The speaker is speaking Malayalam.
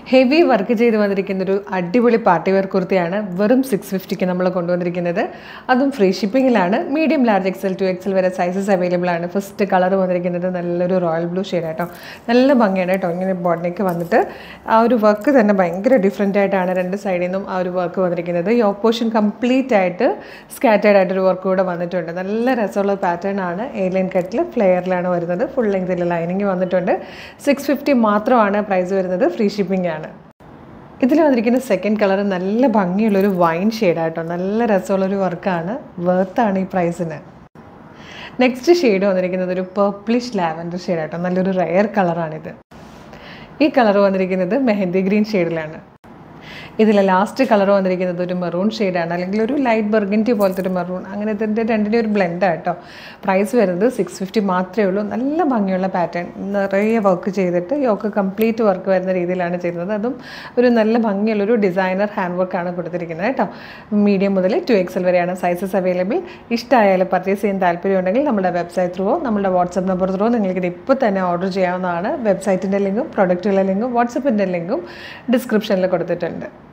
ഹെവി വർക്ക് ചെയ്ത് വന്നിരിക്കുന്ന ഒരു അടിപൊളി പാർട്ടി വെയർ കുർത്തിയാണ് വെറും സിക്സ് ഫിഫ്റ്റിക്ക് നമ്മൾ കൊണ്ടുവന്നിരിക്കുന്നത് അതും ഫ്രീ ഷിപ്പിങ്ങിലാണ് medium large XL two XL വരെ സൈസസ് അവൈലബിൾ ആണ് ഫസ്റ്റ് കളർ വന്നിരിക്കുന്നത് നല്ലൊരു റോയൽ ബ്ലൂ ഷെയ്ഡ് കേട്ടോ നല്ല ഭംഗിയാണ് കേട്ടോ ഇങ്ങനെ ബോഡിനേക്ക് വന്നിട്ട് ആ ഒരു വർക്ക് തന്നെ ഭയങ്കര ഡിഫറെൻ്റ് ആയിട്ടാണ് രണ്ട് സൈഡിൽ നിന്നും ആ ഒരു വർക്ക് വന്നിരിക്കുന്നത് ഈ ഓപ്പോഷൻ കംപ്ലീറ്റ് ആയിട്ട് സ്കാറ്റേഡ് ആയിട്ടൊരു വർക്ക് കൂടെ വന്നിട്ടുണ്ട് നല്ല രസമുള്ള പാറ്റേൺ ആണ് ഏലിയൻ കട്ടിൽ ഫ്ലെയറിലാണ് വരുന്നത് ഫുൾ ലെങ്തിൽ ലൈനിങ് വന്നിട്ടുണ്ട് സിക്സ് ഫിഫ്റ്റി മാത്രമാണ് പ്രൈസ് വരുന്നത് ഫ്രീ ഷിപ്പിംഗ് ആണ് ഇതിൽ വന്നിരിക്കുന്ന സെക്കൻഡ് കളർ നല്ല ഭംഗിയുള്ളൊരു വൈൻ ഷെയ്ഡാട്ടോ നല്ല രസമുള്ളൊരു വർക്കാണ് വേർത്താണ് ഈ പ്രൈസിന് നെക്സ്റ്റ് ഷെയ്ഡ് വന്നിരിക്കുന്നത് ഒരു പർപ്പിളിഷ് ലാവൻഡർ ഷെയ്ഡാട്ടോ നല്ലൊരു റെയർ കളറാണിത് ഈ കളർ വന്നിരിക്കുന്നത് മെഹന്തി ഗ്രീൻ ഷെയ്ഡിലാണ് ഇതിലെ ലാസ്റ്റ് കളർ വന്നിരിക്കുന്നത് ഒരു മെറൂൺ ഷെയ്ഡാണ് അല്ലെങ്കിൽ ഒരു ലൈറ്റ് ബർഗൻറ്റി പോലത്തെ ഒരു മെറൂൺ അങ്ങനെ ഇതിൻ്റെ രണ്ടിൻ്റെ ഒരു ബ്ലെൻഡാണ് കേട്ടോ പ്രൈസ് വരുന്നത് സിക്സ് ഫിഫ്റ്റി മാത്രമേ ഉള്ളൂ നല്ല ഭംഗിയുള്ള പാറ്റേൺ നിറയെ വർക്ക് ചെയ്തിട്ട് യോക്ക് കംപ്ലീറ്റ് വർക്ക് വരുന്ന രീതിയിലാണ് ചെയ്യുന്നത് അതും ഒരു നല്ല ഭംഗിയുള്ളൊരു ഡിസൈനർ ഹാൻഡ് വർക്കാണ് കൊടുത്തിരിക്കുന്നത് കേട്ടോ മീഡിയം മുതൽ ടു എക്സൽ വരെയാണ് സൈസസ് അവൈലബിൾ ഇഷ്ടമായാലും പർച്ചേസ് ചെയ്യാൻ താല്പര്യമുണ്ടെങ്കിൽ നമ്മുടെ വെബ്സൈറ്റ് ത്രൂവോ നമ്മുടെ വാട്സപ്പ് നമ്പർ ത്രൂവോ നിങ്ങൾക്ക് ഇത് ഇപ്പോൾ തന്നെ ഓർഡർ ചെയ്യാവുന്നതാണ് വെബ്സൈറ്റിൻ്റെ ലിങ്കും പ്രൊഡക്റ്റുകളുടെ ലിങ്കും വാട്സപ്പിൻ്റെ ലിങ്കും ഡിസ്ക്രിപ്ഷനിൽ കൊടുത്തിട്ടുണ്ട്